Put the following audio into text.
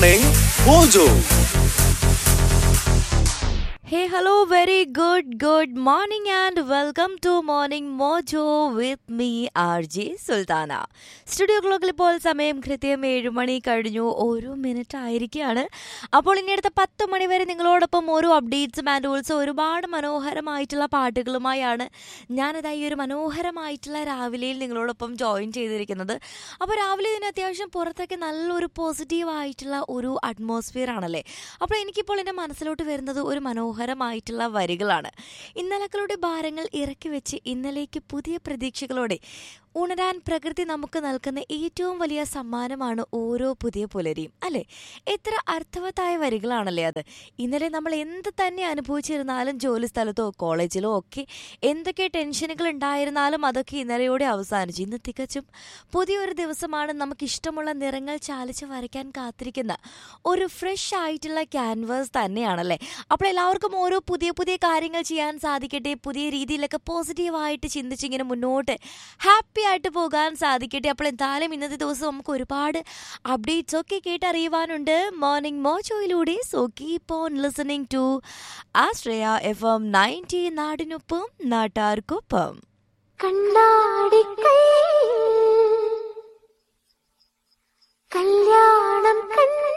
Morning Mojo. Hey, hello, very good, good morning, and welcome to Morning Mojo with me, RJ Sultana. Studio ക്ലോക്കിൽ ഇപ്പോൾ സമയം കൃത്യം ഏഴ് മണി കഴിഞ്ഞു ഒരു മിനിറ്റ് ആയിരിക്കുകയാണ് അപ്പോൾ ഇനി അടുത്ത പത്ത് മണി വരെ നിങ്ങളോടൊപ്പം ഓരോ അപ്ഡേറ്റ്സും ആൻഡ് ഓൾസോ ഒരുപാട് മനോഹരമായിട്ടുള്ള പാട്ടുകളുമായാണ് ഞാനിതാ ഈ ഒരു മനോഹരമായിട്ടുള്ള രാവിലെയിൽ നിങ്ങളോടൊപ്പം ജോയിൻ ചെയ്തിരിക്കുന്നത് അപ്പോൾ രാവിലെ ഇതിന് അത്യാവശ്യം പുറത്തൊക്കെ നല്ലൊരു പോസിറ്റീവായിട്ടുള്ള ഒരു അറ്റ്മോസ്ഫിയർ ആണല്ലേ അപ്പോൾ എനിക്കിപ്പോൾ എൻ്റെ മനസ്സിലോട്ട് വരുന്നത് ഒരു മനോഹരമായിട്ടുള്ള വരികളാണ് ഇന്നലകളുടെ ഭാരങ്ങൾ ഇറക്കി വെച്ച് ഇന്നലേക്ക് പുതിയ പ്രതീക്ഷകളോടെ ഉണരാൻ പ്രകൃതി നമുക്ക് നൽകുന്ന ഏറ്റവും വലിയ സമ്മാനമാണ് ഓരോ പുതിയ പുലരിയും അല്ലേ എത്ര അർത്ഥവത്തായ വരികളാണല്ലേ അത് ഇന്നലെ നമ്മൾ എന്ത് തന്നെ അനുഭവിച്ചിരുന്നാലും ജോലി സ്ഥലത്തോ കോളേജിലോ ഒക്കെ എന്തൊക്കെ ടെൻഷനുകൾ ഉണ്ടായിരുന്നാലും അതൊക്കെ ഇന്നലെയോടെ അവസാനിച്ചു ഇന്ന് തികച്ചും പുതിയൊരു ദിവസമാണ് നമുക്ക് ഇഷ്ടമുള്ള നിറങ്ങൾ ചാലിച്ച് വരയ്ക്കാൻ കാത്തിരിക്കുന്ന ഒരു ഫ്രഷ് ആയിട്ടുള്ള ക്യാൻവാസ് തന്നെയാണല്ലേ അപ്പോൾ എല്ലാവർക്കും ഓരോ പുതിയ പുതിയ കാര്യങ്ങൾ ചെയ്യാൻ സാധിക്കട്ടെ പുതിയ രീതിയിലൊക്കെ പോസിറ്റീവായിട്ട് ചിന്തിച്ചിങ്ങനെ മുന്നോട്ട് ഹാപ്പി ആയിട്ട് പോകാൻ സാധിക്കട്ടെ അപ്പോൾ എന്തായാലും ഇന്നത്തെ ദിവസം നമുക്ക് ഒരുപാട് അപ്ഡേറ്റ്സ് ഒക്കെ കേട്ടറിയുവാനുണ്ട് മോർണിംഗ് മോജോയിലൂടെ so keep on listening to Ashraya F M ninety നാടിനൊപ്പം നാട്ടാർക്കൊപ്പം കണ്ണാടിക്കൈ കല്യാണം കണ്ണ